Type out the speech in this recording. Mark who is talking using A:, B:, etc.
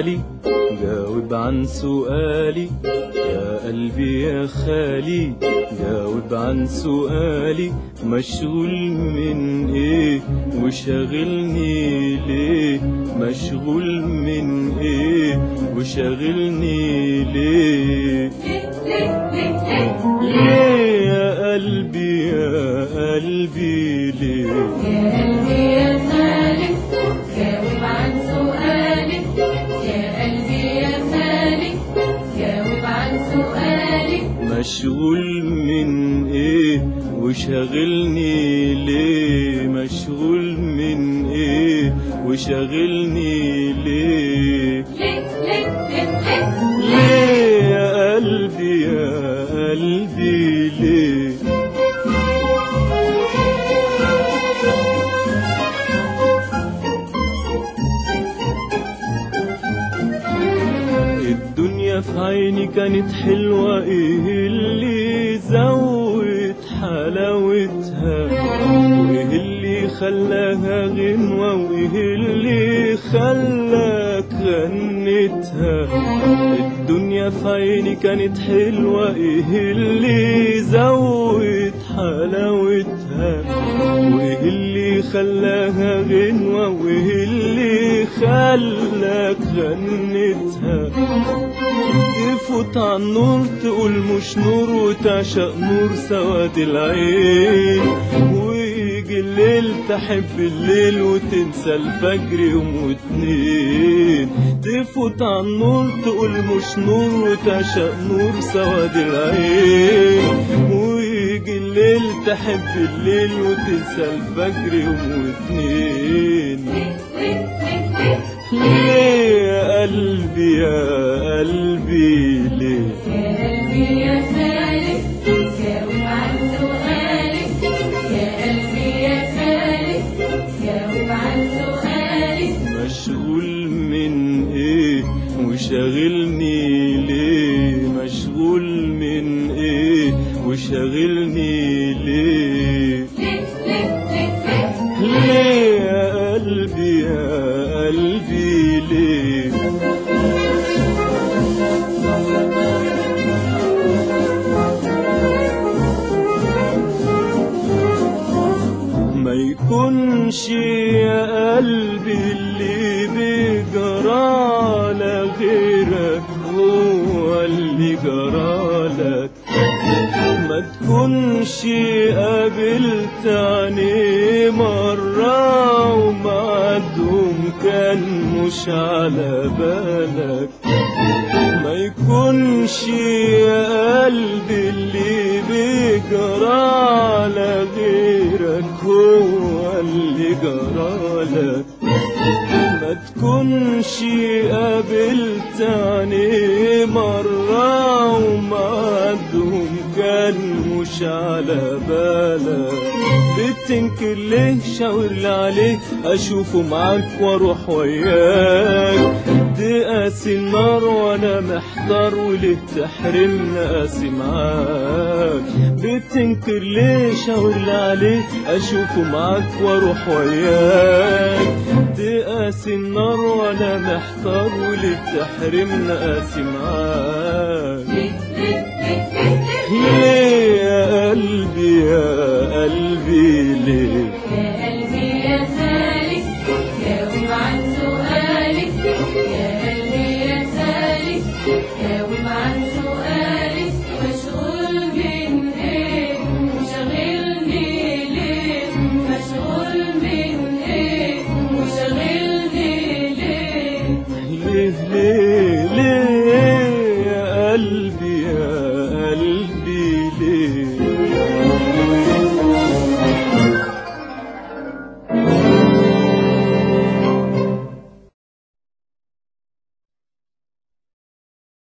A: خالي جاوب عن سؤالي يا قلبي يا خالي جاوب عن سؤالي مشغول من ايه وشاغلني ليه مشغول من ايه وشاغلني ليه ليه يا قلبي يا قلبي ليه
B: يا قلبي يا خالي جاوب عن سؤالي يا قلبي يا خالي جاوب عن سؤالي
A: مشغول من ايه وشاغلني ليه مشغول من ايه وشاغلني ليه
B: ليه ليه ليه ليه
A: ليه يا قلبي يا قلبي ليه الدنيا في عيني كانت حلوة ايه اللي زود حلاوتها وايه اللي خلاها غنوة وايه اللي خلاك غنتها الدنيا في عيني كانت حلوة ايه اللي زود حلاوتها وايه اللي خلاها غنوة وايه اللي خلاك غنتها تفوت عن نور تقول مش نور وتعشق نور سواد العين ويجي الليل تحب الليل وتنسى الفجر يوم واتنين تفوت عن نور تقول مش نور وتعشق نور سواد العين ويجي الليل تحب الليل وتنسى الفجر يوم واتنين ليه يا قلبي يا قلبي ليه
B: يا قلبي يا خالي جاوب عن سؤالي يا قلبي يا خالي جاوب عن سؤالي
A: مشغول من ايه وشاغلني ليه مشغول من ايه وشاغلني ليه
B: ليه ليه ليه ليه
A: ليه يا قلبي يا قلبي ليه ما يكونش يا قلبي اللي بيجرى غيرك هو اللي جرالك ما تكونش قابلت عينيه مرة ومعدهم كان مش على بالك ما يكونش يا قلبي اللي بيجرى على غيرك هو اللي جرالك ما تكونش قابلت عينيه مرة ومعدهم كان مش على بالك بتنكر ليه شاور لي عليه اشوفه معاك واروح وياك دي قاسي النار وانا محتار وليه تحرمني قاسي معاك بتنكر ليه شاور لي عليه اشوفه معاك واروح وياك دي قاسي النار وانا محتار وليه تحرمني قاسي معاك
B: ليه ليه ليه ليه
A: ليه يا قلبي يا قلبي ليه